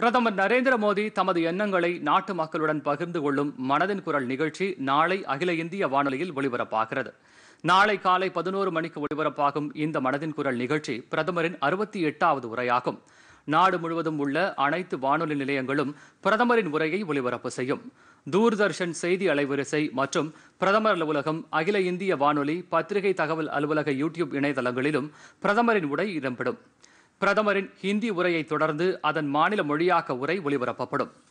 பிரதமர் நரேந்திர மோடி தமது எண்ணங்களை நாட்டு மக்களுடன் பகிர்ந்து கொள்ளும் மனதின் குரல் நிகழ்ச்சி நாளை அகில இந்திய வானொலியில் ஒலிபரப்பாகிறது நாளை காலை பதினோரு மணிக்கு ஒலிபரப்பாகும் இந்த மனதின் குரல் நிகழ்ச்சி பிரதமரின் அறுபத்தி எட்டாவது உரையாகும் நாடு முழுவதும் உள்ள அனைத்து வானொலி நிலையங்களும் பிரதமரின் உரையை ஒலிபரப்பு செய்யும் தூர்தர்ஷன் செய்தி அலைவரிசை மற்றும் பிரதமர் அலுவலகம் அகில இந்திய வானொலி பத்திரிகை தகவல் அலுவலக யூடியூப் இணையதளங்களிலும் பிரதமரின் உரை இடம்பெறும் பிரதமரின் ஹிந்தி உரையை தொடர்ந்து அதன் மாநில மொழியாக்க உரை ஒலிபரப்பப்படும்